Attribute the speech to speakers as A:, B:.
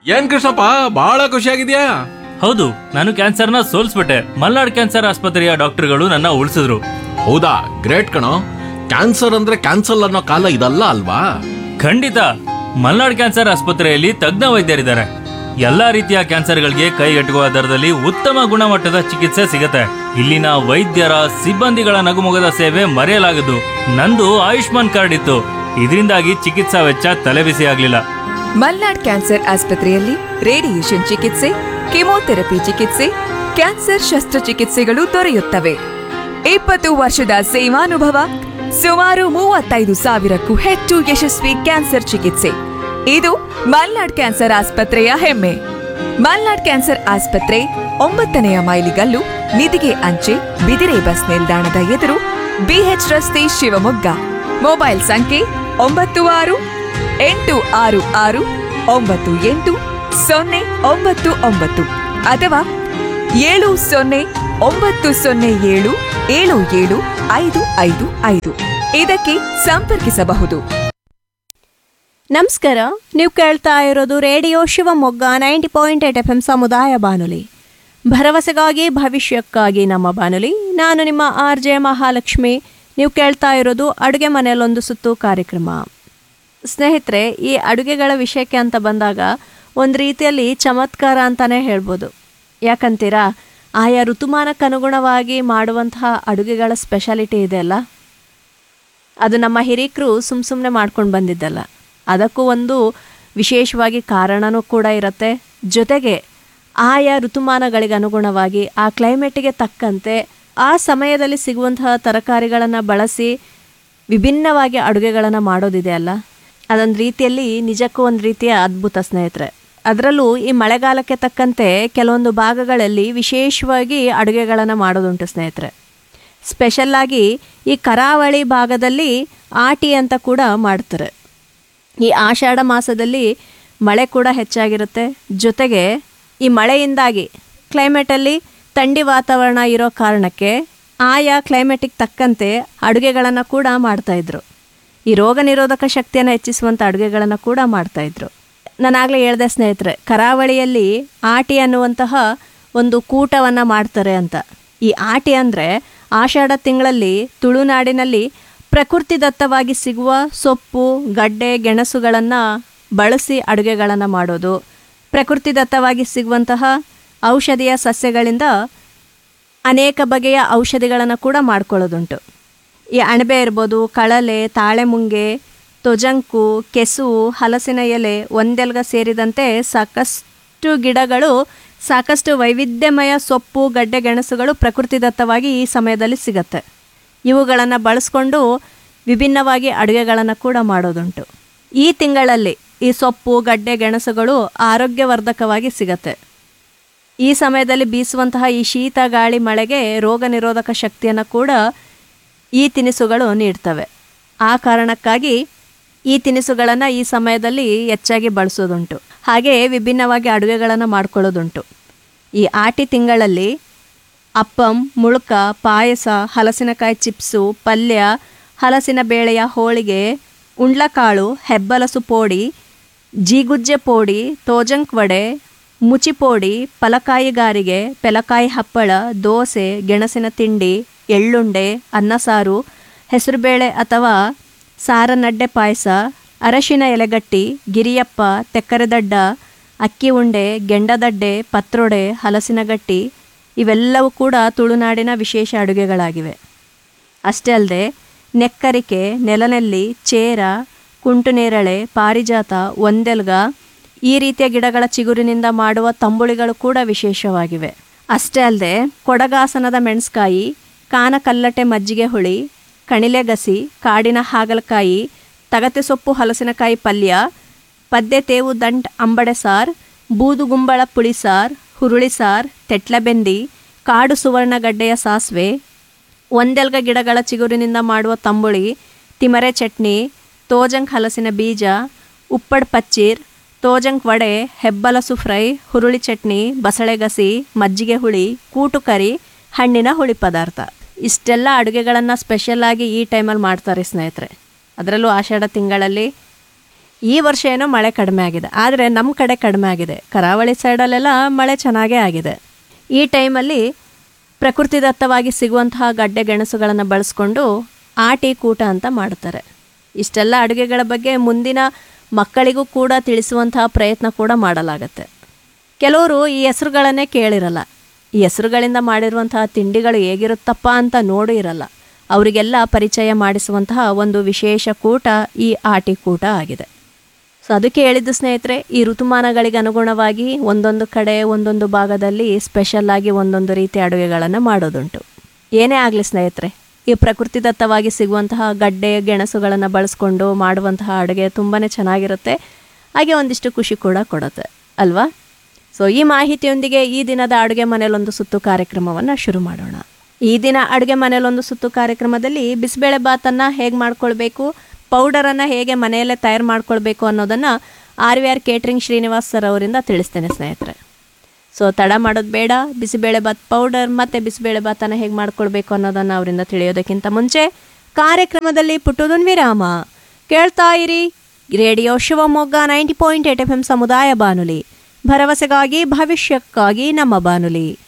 A: ಏನ್ ಕೃಷ್ಣಪ್ಪ ಬಹಳ ಖುಷಿಯಾಗಿದ್ಯಾ
B: ಹೌದು ನಾನು ಕ್ಯಾನ್ಸರ್ನ ಸೋಲ್ಸ್ಬಿಟ್ಟೆ ಮಲ್ನಾಡ್ ಕ್ಯಾನ್ಸರ್ ಆಸ್ಪತ್ರೆಯ ಡಾಕ್ಟರ್ಗಳು ನನ್ನ ಉಳಿಸಿದ್ರು
A: ಹೌದಾ ಗ್ರೇಟ್ ಕಣೋ ಕ್ಯಾನ್ಸರ್ ಅಂದ್ರೆ ಕ್ಯಾನ್ಸಲ್ ಅನ್ನೋ ಕಾಲ ಇದಲ್ಲ ಅಲ್ವಾ
B: ಖಂಡಿತ ಮಲ್ನಾಡ್ ಕ್ಯಾನ್ಸರ್ ಆಸ್ಪತ್ರೆಯಲ್ಲಿ ತಜ್ಞ ವೈದ್ಯರಿದ್ದಾರೆ ಎಲ್ಲಾ ರೀತಿಯ ಕ್ಯಾನ್ಸರ್ಗಳಿಗೆ ಕೈಗೆಟುಕುವ ದರದಲ್ಲಿ ಉತ್ತಮ ಗುಣಮಟ್ಟದ ಚಿಕಿತ್ಸೆ ಸಿಗುತ್ತೆ ಇಲ್ಲಿನ ವೈದ್ಯರ ಸಿಬ್ಬಂದಿಗಳ ನಗುಮೊಗದ ಸೇವೆ ಮರೆಯಲಾಗದು ನಂದು ಆಯುಷ್ಮಾನ್ ಕಾರ್ಡ್ ಇತ್ತು ಇದರಿಂದಾಗಿ ಚಿಕಿತ್ಸಾ ವೆಚ್ಚ ತಲೆಬಿಸಿ ಆಗ್ಲಿಲ್ಲ
C: ಮಲ್ನಾಡ್ ಕ್ಯಾನ್ಸರ್ ಆಸ್ಪತ್ರೆಯಲ್ಲಿ ರೇಡಿಯೇಷನ್ ಚಿಕಿತ್ಸೆ ಕೆಮೊಥೆರಪಿ ಚಿಕಿತ್ಸೆ ಕ್ಯಾನ್ಸರ್ ಶಸ್ತ್ರಚಿಕಿತ್ಸೆಗಳು ದೊರೆಯುತ್ತವೆ ಇಪ್ಪತ್ತು ವರ್ಷದ ಸೇವಾನುಭವ ಸುಮಾರು ಮೂವತ್ತೈದು ಸಾವಿರಕ್ಕೂ ಹೆಚ್ಚು ಯಶಸ್ವಿ ಕ್ಯಾನ್ಸರ್ ಚಿಕಿತ್ಸೆ ಇದು ಮಲ್ನಾಡ್ ಕ್ಯಾನ್ಸರ್ ಆಸ್ಪತ್ರೆಯ ಹೆಮ್ಮೆ ಮಲ್ನಾಡ್ ಕ್ಯಾನ್ಸರ್ ಆಸ್ಪತ್ರೆ ಒಂಬತ್ತನೆಯ ಮೈಲಿಗಲ್ಲು ನಿಧಿಗೆ ಅಂಚೆ ಬಿದಿರೆ ಬಸ್ ನಿಲ್ದಾಣದ ಎದುರು ಬಿಎಚ್ ರಸ್ತೆ ಶಿವಮೊಗ್ಗ ಮೊಬೈಲ್ ಸಂಖ್ಯೆ ಒಂಬತ್ತು ಆರು ಎಂಟು ಆರು ಆರು ಒಂಬತ್ತು ಎಂಟು ಸೊನ್ನೆ ಒಂಬತ್ತು ಒಂಬತ್ತು ಅಥವಾ ಏಳು ಸೊನ್ನೆ ಒಂಬತ್ತು ಸೊನ್ನೆ ಏಳು ಏಳು ಏಳು ಐದು ಐದು ಐದು ಇದಕ್ಕೆ ಸಂಪರ್ಕಿಸಬಹುದು
D: ನಮಸ್ಕಾರ ನೀವು ಕೇಳ್ತಾ ಇರೋದು radio Shivamogga ninety point eight FM ಎಂ ಸಮುದಾಯ ಬಾನುಲಿ ಭರವಸೆಗಾಗಿ ಭವಿಷ್ಯಕ್ಕಾಗಿ ನಮ್ಮ ಬಾನುಲಿ ನಾನು ನಿಮ್ಮ ಆರ್ ಜೆ ಮಹಾಲಕ್ಷ್ಮಿ ನೀವು ಕೇಳ್ತಾ ಇರೋದು ಅಡುಗೆ ಮನೆಯಲ್ಲೊಂದು ಸುತ್ತು ಕಾರ್ಯಕ್ರಮ ಸ್ನೇಹಿತರೆ ಈ ಅಡುಗೆಗಳ ವಿಷಯಕ್ಕೆ ಅಂತ ಬಂದಾಗ ಒಂದು ರೀತಿಯಲ್ಲಿ ಚಮತ್ಕಾರ ಅಂತಲೇ ಹೇಳ್ಬೋದು ಯಾಕಂತೀರಾ ಆಯಾ ಋತುಮಾನಕ್ಕನುಗುಣವಾಗಿ ಮಾಡುವಂತಹ ಅಡುಗೆಗಳ ಸ್ಪೆಷಾಲಿಟಿ ಇದೆ ಅಲ್ಲ ಅದು ನಮ್ಮ ಹಿರೀಕರು ಸುಮ್ಮ ಸುಮ್ಮನೆ ಮಾಡ್ಕೊಂಡು ಬಂದಿದ್ದಲ್ಲ ಅದಕ್ಕೂ ಒಂದು ವಿಶೇಷವಾಗಿ ಕಾರಣನೂ ಕೂಡ ಇರುತ್ತೆ ಜೊತೆಗೆ ಆಯಾ ಋತುಮಾನಗಳಿಗೆ ಅನುಗುಣವಾಗಿ ಆ ಕ್ಲೈಮೇಟಿಗೆ ತಕ್ಕಂತೆ ಆ ಸಮಯದಲ್ಲಿ ಸಿಗುವಂತಹ ತರಕಾರಿಗಳನ್ನು ಬಳಸಿ ವಿಭಿನ್ನವಾಗಿ ಅಡುಗೆಗಳನ್ನು ಮಾಡೋದಿದೆ ಅಲ್ಲ ಅದೊಂದು ರೀತಿಯಲ್ಲಿ ನಿಜಕ್ಕೂ ಒಂದು ರೀತಿಯ ಅದ್ಭುತ ಸ್ನೇಹಿತರೆ ಅದರಲ್ಲೂ ಈ ಮಳೆಗಾಲಕ್ಕೆ ತಕ್ಕಂತೆ ಕೆಲವೊಂದು ಭಾಗಗಳಲ್ಲಿ ವಿಶೇಷವಾಗಿ ಅಡುಗೆಗಳನ್ನು ಮಾಡೋದುಂಟು ಸ್ನೇಹಿತರೆ ಸ್ಪೆಷಲ್ಲಾಗಿ ಈ ಕರಾವಳಿ ಭಾಗದಲ್ಲಿ ಆಟಿ ಅಂತ ಕೂಡ ಮಾಡ್ತಾರೆ ಈ ಆಷಾಢ ಮಾಸದಲ್ಲಿ ಮಳೆ ಕೂಡ ಹೆಚ್ಚಾಗಿರುತ್ತೆ ಜೊತೆಗೆ ಈ ಮಳೆಯಿಂದಾಗಿ ಕ್ಲೈಮೇಟಲ್ಲಿ ಥಂಡಿ ವಾತಾವರಣ ಇರೋ ಕಾರಣಕ್ಕೆ ಆಯಾ ಕ್ಲೈಮೇಟಿಗೆ ತಕ್ಕಂತೆ ಅಡುಗೆಗಳನ್ನು ಕೂಡ ಮಾಡ್ತಾಯಿದ್ರು ಈ ರೋಗ ನಿರೋಧಕ ಶಕ್ತಿಯನ್ನು ಹೆಚ್ಚಿಸುವಂಥ ಅಡುಗೆಗಳನ್ನು ಕೂಡ ಮಾಡ್ತಾಯಿದ್ರು ನಾನಾಗಲೇ ಹೇಳಿದೆ ಸ್ನೇಹಿತರೆ ಕರಾವಳಿಯಲ್ಲಿ ಆಟಿ ಅನ್ನುವಂತಹ ಒಂದು ಕೂಟವನ್ನು ಮಾಡ್ತಾರೆ ಅಂತ ಈ ಆಟಿ ಅಂದರೆ ಆಷಾಢ ತಿಂಗಳಲ್ಲಿ ತುಳುನಾಡಿನಲ್ಲಿ ಪ್ರಕೃತಿದತ್ತವಾಗಿ ಸಿಗುವ ಸೊಪ್ಪು ಗಡ್ಡೆ ಗೆಣಸುಗಳನ್ನು ಬಳಸಿ ಅಡುಗೆಗಳನ್ನು ಮಾಡೋದು ಪ್ರಕೃತಿದತ್ತವಾಗಿ ಸಿಗುವಂತಹ ಔಷಧಿಯ ಸಸ್ಯಗಳಿಂದ ಅನೇಕ ಬಗೆಯ ಔಷಧಿಗಳನ್ನು ಕೂಡ ಮಾಡ್ಕೊಳ್ಳೋದುಂಟು ಈ ಅಣಬೆ ಇರ್ಬೋದು ಕಳಲೆ ತಾಳೆಮುಂಗೆ ತೊಜಂಕು ಕೆಸು ಹಲಸಿನ ಎಲೆ ಒಂದೆಲ್ಗ ಸೇರಿದಂತೆ ಸಾಕಷ್ಟು ಗಿಡಗಳು ಸಾಕಷ್ಟು ವೈವಿಧ್ಯಮಯ ಸೊಪ್ಪು ಗಡ್ಡೆ ಗೆಣಸುಗಳು ಪ್ರಕೃತಿದತ್ತವಾಗಿ ಈ ಸಮಯದಲ್ಲಿ ಸಿಗತ್ತೆ ಇವುಗಳನ್ನು ಬಳಸ್ಕೊಂಡು ವಿಭಿನ್ನವಾಗಿ ಅಡುಗೆಗಳನ್ನು ಕೂಡ ಮಾಡೋದುಂಟು ಈ ತಿಂಗಳಲ್ಲಿ ಈ ಸೊಪ್ಪು ಗಡ್ಡೆ ಗೆಣಸುಗಳು ಆರೋಗ್ಯವರ್ಧಕವಾಗಿ ಸಿಗತ್ತೆ ಈ ಸಮಯದಲ್ಲಿ ಬೀಸುವಂತಹ ಈ ಶೀತ ಗಾಳಿ ಮಳೆಗೆ ರೋಗ ನಿರೋಧಕ ಶಕ್ತಿಯನ್ನು ಕೂಡ ಈ ತಿನಿಸುಗಳು ನೀಡ್ತವೆ ಆ ಕಾರಣಕ್ಕಾಗಿ ಈ ತಿನಿಸುಗಳನ್ನು ಈ ಸಮಯದಲ್ಲಿ ಹೆಚ್ಚಾಗಿ ಬಳಸೋದುಂಟು ಹಾಗೆ ವಿಭಿನ್ನವಾಗಿ ಅಡುಗೆಗಳನ್ನು ಮಾಡ್ಕೊಳ್ಳೋದುಂಟು ಈ ಆಟಿ ತಿಂಗಳಲ್ಲಿ ಅಪ್ಪಂ ಮುಳುಕ ಪಾಯಸ ಹಲಸಿನಕಾಯಿ ಚಿಪ್ಸು ಪಲ್ಯ ಹಲಸಿನ ಬೇಳೆಯ ಹೋಳಿಗೆ ಉಂಡ್ಲಕಾಳು ಹೆಬ್ಬಲಸು ಪೋಡಿ ಜೀಗುಜ್ಜೆ ಪೋಡಿ ತೋಜಂಕ್ ವಡೆ ಮುಚಿಪೋಡಿ ಪಲಕಾಯಿ ಗಾರಿಗೆ ಪೆಲಕಾಯಿ ಹಪ್ಪಳ ದೋಸೆ ಗೆಣಸಿನ ತಿಂಡಿ ಎಳ್ಳುಂಡೆ ಅನ್ನ ಸಾರು ಹೆಸರುಬೇಳೆ ಅಥವಾ ಸಾರನಡ್ಡೆ ಪಾಯಸ ಅರಶಿನ ಎಲೆಗಟ್ಟಿ ಗಿರಿಯಪ್ಪ ತೆಕ್ಕರೆದಡ್ಡ ಅಕ್ಕಿ ಉಂಡೆ ಗೆಂಡದಡ್ಡೆ ಪತ್ರೊಡೆ ಹಲಸಿನ ಗಟ್ಟಿ ಇವೆಲ್ಲವೂ ಕೂಡ ತುಳುನಾಡಿನ ವಿಶೇಷ ಅಡುಗೆಗಳಾಗಿವೆ ಅಷ್ಟೇ ಅಲ್ಲದೆ ನೆಕ್ಕರಿಕೆ ನೆಲನೆಲ್ಲಿ ಚೇರ ಕುಂಟುನೇರಳೆ ಪಾರಿಜಾತ ಒಂದೆಲ್ಗ ಈ ರೀತಿಯ ಗಿಡಗಳ ಚಿಗುರಿನಿಂದ ಮಾಡುವ ತಂಬುಳಿಗಳು ಕೂಡ ವಿಶೇಷವಾಗಿವೆ ಅಷ್ಟೇ ಅಲ್ಲದೆ ಕೊಡಗಾಸನದ ಮೆಣಸ್ಕಾಯಿ ಕಾನಕಲ್ಲಟೆ ಮಜ್ಜಿಗೆ ಹುಳಿ ಕಣಿಲೆಗಸಿ ಕಾಡಿನ ಹಾಗಲಕಾಯಿ ತಗತೆ ಸೊಪ್ಪು ಹಲಸಿನಕಾಯಿ ಪಲ್ಯ ಪದ್ದೆ ತೇವು ದಂಟ್ ಅಂಬಡೆ ಸಾರ್ ಬೂದುಗುಂಬಳ ಪುಳಿ ಸಾರ್ ಹುರುಳಿ ಸಾರ್ ತೆಟ್ಲಬೆಂದಿ ಕಾಡು ಸುವರ್ಣಗಡ್ಡೆಯ ಸಾಸಿವೆ ಒಂದೆಲ್ಗ ಗಿಡಗಳ ಚಿಗುರಿನಿಂದ ಮಾಡುವ ತಂಬುಳಿ ತಿಮರೆ ಚಟ್ನಿ ತೋಜಂಕ್ ಹಲಸಿನ ಬೀಜ ಉಪ್ಪಡ್ ಪಚ್ಚೀರ್ ತೋಜಂಕ್ ವಡೆ ಹೆಬ್ಬಲಸು ಫ್ರೈ ಹುರುಳಿ ಚಟ್ನಿ ಬಸಳೆಗಸಿ ಮಜ್ಜಿಗೆ ಹುಳಿ ಕೂಟು ಕರಿ ಹಣ್ಣಿನ ಹುಳಿ ಪದಾರ್ಥ ಇಷ್ಟೆಲ್ಲ ಅಡುಗೆಗಳನ್ನು ಸ್ಪೆಷಲ್ಲಾಗಿ ಈ ಟೈಮಲ್ಲಿ ಮಾಡ್ತಾರೆ ಸ್ನೇಹಿತರೆ ಅದರಲ್ಲೂ ಆಷಾಢ ತಿಂಗಳಲ್ಲಿ ಈ ವರ್ಷ ಏನೋ ಮಳೆ ಕಡಿಮೆ ಆಗಿದೆ ಆದರೆ ನಮ್ಮ ಕಡೆ ಕಡಿಮೆ ಆಗಿದೆ ಕರಾವಳಿ ಸೈಡಲ್ಲೆಲ್ಲ ಮಳೆ ಚೆನ್ನಾಗೇ ಆಗಿದೆ ಈ ಟೈಮಲ್ಲಿ ಪ್ರಕೃತಿದತ್ತವಾಗಿ ಸಿಗುವಂತಹ ಗಡ್ಡೆ ಗೆಣಸುಗಳನ್ನು ಬಳಸ್ಕೊಂಡು ಆಟಿ ಕೂಟ ಅಂತ ಮಾಡ್ತಾರೆ ಇಷ್ಟೆಲ್ಲ ಅಡುಗೆಗಳ ಬಗ್ಗೆ ಮುಂದಿನ ಮಕ್ಕಳಿಗೂ ಕೂಡ ತಿಳಿಸುವಂತಹ ಪ್ರಯತ್ನ ಕೂಡ ಮಾಡಲಾಗತ್ತೆ ಕೆಲವರು ಈ ಹೆಸರುಗಳನ್ನೇ ಕೇಳಿರಲ್ಲ ಈ ಹೆಸರುಗಳಿಂದ ಮಾಡಿರುವಂತಹ ತಿಂಡಿಗಳು ಹೇಗಿರುತ್ತಪ್ಪ ಅಂತ ನೋಡೂ ಇರಲ್ಲ ಅವರಿಗೆಲ್ಲ ಪರಿಚಯ ಮಾಡಿಸುವಂತಹ ಒಂದು ವಿಶೇಷ ಕೂಟ ಈ ಆಟಿ ಕೂಟ ಆಗಿದೆ ಸೊ ಅದಕ್ಕೆ ಹೇಳಿದ್ದು ಸ್ನೇಹಿತರೆ ಈ ಋತುಮಾನಗಳಿಗೆ ಅನುಗುಣವಾಗಿ ಒಂದೊಂದು ಕಡೆ ಒಂದೊಂದು ಭಾಗದಲ್ಲಿ ಸ್ಪೆಷಲ್ ಆಗಿ ಒಂದೊಂದು ರೀತಿಯ ಅಡುಗೆಗಳನ್ನು ಮಾಡೋದುಂಟು ಏನೇ ಆಗಲಿ ಸ್ನೇಹಿತರೆ ಈ ಪ್ರಕೃತಿದತ್ತವಾಗಿ ಸಿಗುವಂತಹ ಗಡ್ಡೆ ಗೆಣಸುಗಳನ್ನು ಬಳಸ್ಕೊಂಡು ಮಾಡುವಂತಹ ಅಡುಗೆ ತುಂಬಾ ಚೆನ್ನಾಗಿರುತ್ತೆ ಹಾಗೆ ಒಂದಿಷ್ಟು ಖುಷಿ ಕೂಡ ಕೊಡುತ್ತೆ ಅಲ್ವಾ ಸೊ ಈ ಮಾಹಿತಿಯೊಂದಿಗೆ ಈ ದಿನದ ಅಡುಗೆ ಮನೆಯಲ್ಲೊಂದು ಸುತ್ತು ಕಾರ್ಯಕ್ರಮವನ್ನು ಶುರು ಮಾಡೋಣ ಈ ದಿನ ಅಡುಗೆ ಮನೆಯಲ್ಲೊಂದು ಸುತ್ತು ಕಾರ್ಯಕ್ರಮದಲ್ಲಿ ಬಿಸಿಬೇಳೆ ಬಾತನ್ನು ಹೇಗೆ ಮಾಡ್ಕೊಳ್ಬೇಕು ಪೌಡರನ್ನು ಹೇಗೆ ಮನೆಯಲ್ಲೇ ತಯಾರು ಮಾಡ್ಕೊಳ್ಬೇಕು ಅನ್ನೋದನ್ನು R V R catering Srinivas sir ಅವರಿಂದ ತಿಳಿಸ್ತೇನೆ ಸ್ನೇಹಿತರೆ ಸೊ ತಡ ಮಾಡೋದು ಬೇಡ ಬಿಸಿಬೇಳೆ ಬಾತ್ ಪೌಡರ್ ಮತ್ತು ಬಿಸಿಬೇಳೆ ಬಾತನ್ನು ಹೇಗೆ ಮಾಡ್ಕೊಳ್ಬೇಕು ಅನ್ನೋದನ್ನು ಅವರಿಂದ ತಿಳಿಯೋದಕ್ಕಿಂತ ಮುಂಚೆ ಕಾರ್ಯಕ್ರಮದಲ್ಲಿ ಪುಟ್ಟದೊಂದು ವಿರಾಮ ಕೇಳ್ತಾ ಇರಿ radio Shivamogga ninety point eight FM ಎಂ ಸಮುದಾಯ ಬಾನುಲಿ ಭರವಸೆಗಾಗಿ ಭವಿಷ್ಯಕ್ಕಾಗಿ ನಮ್ಮ ಬಾನುಲಿ